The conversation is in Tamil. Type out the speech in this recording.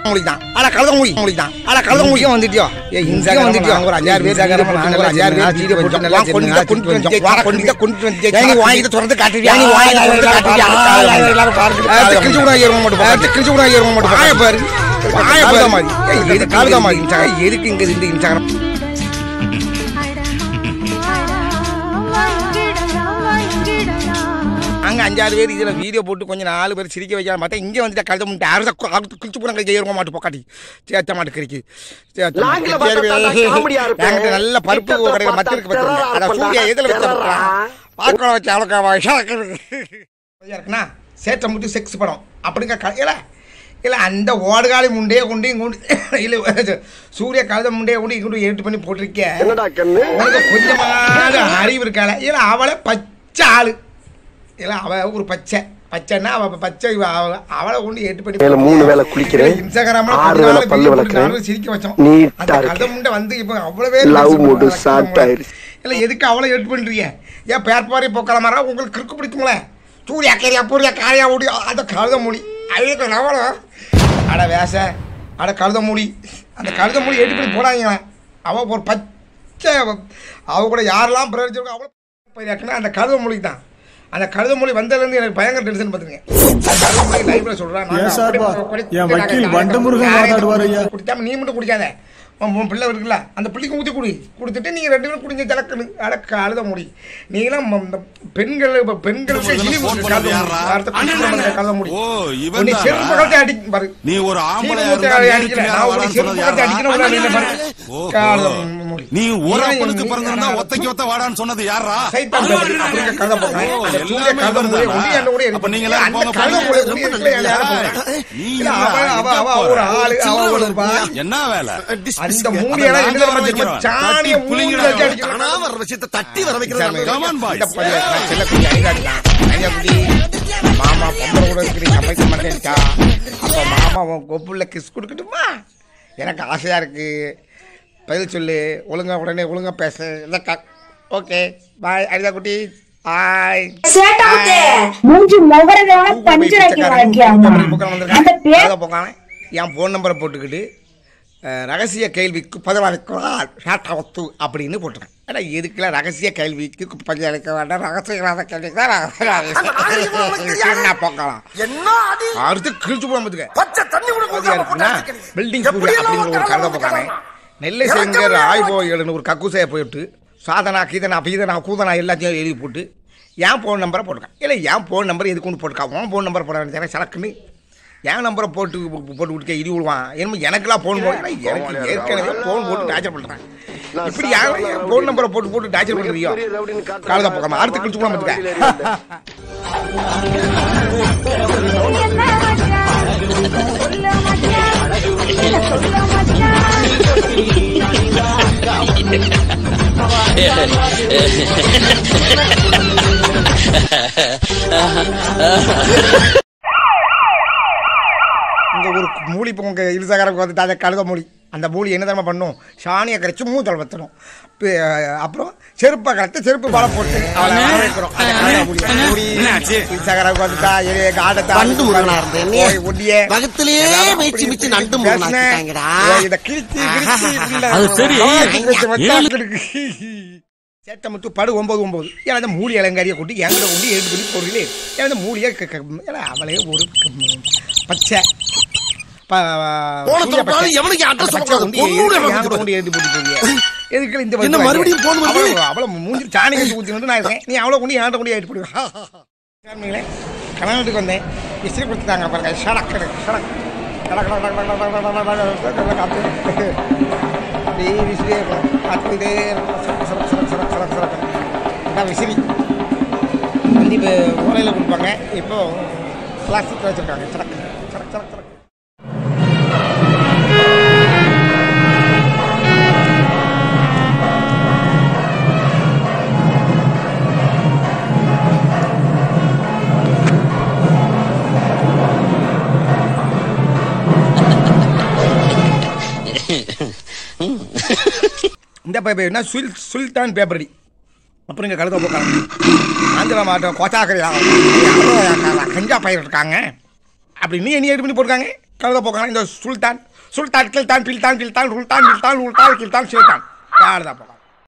முடிதான் அட கழுத முடி முடிதான் அட கழுத முடியும் வந்துட்டியோ ஏ இங்க வந்துட்டியோ அங்க ஒரு அஞ்சாறு பேர் சாகரமா நாங்க ஒரு அஞ்சாறு பேர் வீடியோ போட்டு நல்லா கொண்டு கொண்டு வந்து வா கொண்டு கொண்டு வந்து நீ வாங்கி திறந்து காட்டுறியா நீ வாங்கி திறந்து காட்டுறியா எல்லாரும் பாருங்க கிழிச்சு கூட ஏறும் மட்டும் கிழிச்சு கூட ஏறும் மட்டும் வாய பாரு வாய பாரு மாதிரி ஏய், இது காலுதா மாதிரி இன்ஸ்டாகிராம் எதுக்கு இங்க இந்த இன்ஸ்டாகிராம் அங்க அஞ்சாறு பேர் இதுல வீடியோ போட்டு கொஞ்சம் நாலு பேர் சிரிக்க வைக்கலாம் பார்த்தா இங்க வந்துட்டு கழுத முட்டை அறுத அறுத்து கிழிச்சு போனாங்க ஏறுவ மாட்டு பொக்காட்டி சேத்த மாட்டு கறிக்கு சேத்த லாங்கில மாட்டு. பார்த்தா சரி, தான் காமெடியா இருப்பேன். என்கிட்ட நல்ல பருப்பு கிட்டத்துல கடையில் பார்த்தா மத்திருக்கு வச்சிருக்கேன் terror-ஆ அத சூரிய இருப்பேன்டா. எதுல வச்சு terror-ஆ. பார்க்கலாம் வச்சு அவளுக்கு இருக்குண்ணா சேத்த முட்டு செக்ஸ் படம் அப்படிங்க க- இல்ல இல்ல அந்த ஓடுகாலி முண்டையை கொண்டு இங்கொண்டு இல்ல சூரிய கழுத முண்டையை கொண்டு இங்கொண்டு எடிட் பண்ணி போட்டிருக்கேன் என்னடா கண்ணு உனக்கு கொஞ்சமாவது அறிவு இருக்கால இல்ல அவளை பச்சை ஆளு இல்ல அவ ஒரு பச்சை பச்சைன்னா அவ பச்சை இவ அவ- அவளை கொண்டு எட்டு பண்ணி வேலை மூணு வேளை குளிக்கிறேன். இல்ல, இன்ஸ்டாகிராம்ல ஆறு கொஞ்ச வேளை நாள் பல்லு video விளக்குறேன். போட்டு சிரிக்க வச்சோம் நீட்டா அந்த இருக்கு. கதை முண்டை வந்து இப்ப அவ்வளவே Love பேசுது. mood வளர்க்கணும் start உங்களை. ஆயிருச்சு. இல்ல எதுக்கு அவளை எட்டு பண்றீங்க ஏன் பேர்பாரி போக்கல மாறா உங்களுக்கு கிறுக்கு பிடிக்குங்களே சூர்யா கேரியா பூரியா காரியா ஓடி அந்த கழுத மொழி அழுக்க நவளோ அட வேச அட கழுத மொழி அந்த கழுத மொழி எட்டு பண்ணி போடாதீங்க அவ ஒரு பச்சை அவ- அவ கூட யாரெல்லாம் பிரயோஜனம் அவ்வளோ போயிருக்குன்னா அந்த கழுத மொழி தான் அந்த கழுத மொழி வந்ததுலேருந்து எனக்கு பயங்கர டென்ஷன் பார்த்துங்க கழுத மொழி லைவ்ல சொல்றேன் ஏன் சார்பா? என் வக்கீல் வண்டமுருகன் வாதாடுவார் ஐயா. குடிக்காம நீ மட்டும் குடிக்காத உன் உன் பிள்ளை இருக்குல்ல அந்த பிள்ளைக்கு ஊற்றி குடி கொடுத்துட்டு நீங்கள் ரெண்டு பேரும் குடிஞ்ச திறக்கணு அடக்க அழுத முடி நீங்களாம் ம- இந்த பெண்கள் இப்ப பெண்களுக்கு இழிவு phone கழுத பண்ணது முடி. யார்ரா? அடுத்த குடிக்கிற மனுஷன் கழுத முடி ஓ, இவன் உன்னை தானா? செருப்பு கழுத்தை அடிக்கும் பாரு நீ ஒரு ஆம்பளையா சீனி மூட்டை இருந்தா அடிக்கல. நேருக்கு நான் நேரா உன்னை வரான்னு செருப்பு சொன்னது கழுத்தை யாரா? அடிக்கணும் உள்ள நின்னு பாரு. ஓஹோ. கழுத முடி. நீ ஒரு நீ- அப்பனுக்கு நீ- பிறந்திருந்தா நான் ஒத்தைக்கு ஒத்த வாடான்னு சொன்னது யாரா சைத்தான் பேசுறது. அப்படிங்க கழுத போடுறேன். ஓ, அந்த சூரிய எல்லாமே கழுத முடி, இவர்தானா? ஒடி அந்த ஒடி அப்ப நீங்க இருக்கு. எல்லாரும் அந்த போங்க, கழுத போங்க. முடி, ரொம்ப ஒடி இருக்குல்ல, நல்லது. யாரும் போடுறேன். நீ இல்ல, என்ன? அவ- அவ- அவ எங்க ஒரு போற? ஆளு, அவ ஒரு பா. என்ன வேலை அந்த மூடியெல்லாம் எங்க தெரியுமா தெரியுமா? சாணிய தட்டி புளிங்கடா. மூஞ்சில வச்சு அடிக்கணும். தானா வர்ற விஷயத்தை தட்டி வர வைக்கிறது Come on, boys. இந்த பையன் நான் செல்லக்குடி அணிகாட்டினான். அணிகாக்குடி, மாமா பொம்பளை கூட இருக்கிறீங்க சமைக்க மாட்டேன்டா அப்போ மாமா உன் கொப்புல கிஸ் கொடுக்கட்டுமா எனக்கு ஆசையா இருக்கு பதில் சொல்லு ஒழுங்கா உடனே ஒழுங்கா பேசு இல்லக்கா ஓகே பாய் அனிதா குட்டி பாய் சேட்டாவுக்கு மூஞ்சி முகரதோட பஞ்சராக்கி வளர்க்கியாமா அந்த பேர் என் ஃபோன் நம்பரை போட்டுக்கிட்டு அஹ், ரகசிய கேள்விக்கு பதிலளிக்கிறார் ஷாட்டாவத்து அப்படின்னு போட்டிருக்கேன் ஏன்னா எதுக்குல ரகசிய கேள்விக்கு பதிலளிக்க வேண்டாம் ரகசியவாத கேள்விக்கு தான் ரகசிய நான் போக்கலாம் என்ன அடி அடுத்து கிழிச்சு போட பார்த்துக்க பச்சை தண்ணி கூட பகுதியா இருக்குன்னா பில்டிங் சூரிய அப்படிங்கிற ஒரு கருதை போக்கானே நெல்லை செங்கர் ஆய்வோயல்னு ஒரு கக்குசையை போயிட்டு சாதனா கீதனா பீதனா கூதனா எல்லாத்தையும் எழுதி போட்டு என் ஃபோன் நம்பரை போட்டுருக்கேன் இல்லை என் ஃபோன் நம்பர் எதுக்கு ஒன்று போட்டுக்கா உன் ஃபோன் நம்பர் போட வேண்டியது சலக்குன்னு என் நம்பரை போட்டு போட்டு விட்டுக்க இடி விடுவான் என்னமோ எனக்கெல்லாம் ஃபோன் போட்டு எனக்கு ஏற்கனவே ஃபோன் போட்டு டார்ச்சர் பண்ணுறேன் இப்படி யாரும் என் ஃபோன் நம்பரை போட்டு போட்டு டார்ச்சர் பண்ணுறியோ காலத்தை போக்காம அடுத்து கிழிச்சு போட பார்த்துக்க இங்கே ஒரு மூலி இப்போ உங்கள் இருசகாரம் வந்துட்டு அதை கழுத மூலி அந்த மூலி என்ன தெரியுமா பண்ணும் சாணியை கரைச்சி மூத்தல் வத்தணும் பி- அப்புறம் செருப்பை கரைச்சி செருப்பு பலம் போட்டு அவளை வர வைக்கிறோம் அந்த கழுத மூலி. மூலி இருசகாரம் வந்துட்டா எலிய காடத்தா பண்டு முருகனா இருந்தேன். ஓய், ஒண்டியே. வகுத்திலேயே எல்லாம் மேய்ச்சி அப்படி மிச்சு இப்படி நண்டு முருகனா பேசுனேன். ஆக்கிட்டாங்கடா. ஏய், இதை கிழிச்சு கிழிச்சு இப்படில அது சரி. கவாச்சி வச்சு வச்சாக்கிருக்கு. சேட்டை மட்டும் படு ஒன்பது ஒன்பது ஏன்னா அந்த மூலி அலங்காரியை கொண்டு எங்களை கொண்டு எழுது பண்ணி பொருளே ஏன்னா அந்த மூலியை க- க- ஏன்னா அவளே ஒரு க- பச்சை ப- போன சூரிய தடவை பச்சை. எவனுக்கு அந்த அட்ரஸ் பச்சை சொல்லக்கூடாது. கொண்டு பொண்ணு எழுதி கூட யாரை கொண்டு எழுதி போட்டு போறிய? எதுக்கு இந்த என்ன வயசுல மறுபடியும் phone வருது? அவளை அவளை மூஞ்சி சாணி கட்டி ஊற்றி வந்து நான் இருக்கேன் நீ அவளை கொண்டு யார்ட்ட கொண்டு எழுதி போடுவீங்களே கணவனுக்கு வந்தேன் விசிறி கொடுத்துட்டாங்க பாருங்க ஷடக்கு ஷடக் கடக் கடக் கடக் கடக் கடக் கடக் கடக் கடக் கடக் காத்து. அப்படியே விசிறியே இருக்கும் காத்துக்கிட்டே இருக்கும் சரக்கு சரக்கு சரக்கு சரக்கு சரக்கு சரக்கு இதான் விசிறி வந்து இப்போ ஓலையில் கொடுப்பாங்க இப்போ பிளாஸ்டிக் வச்சுருக்காங்க சரக்கு சரக்கு சரக்கு சரக்கு இந்த பேப்பர் என்ன சுல் சுல்தான் பேப்பர் அடி அப்புறம் இங்கே கழுத போக்காங்க ஆந்திரா மாவட்டம் கோச்சாக்கரை கஞ்சா பயிர் இருக்காங்க அப்படி நீ என்ன ஏடு பண்ணி போட்டிருக்காங்க கழுத போக்கான இந்த சுல்தான் சுல்தான் கில்தான் பில்தான் கில்தான் சுல்தான் கில்தான் உல்தான் கில்தான் சில்தான் கழுத போக்கான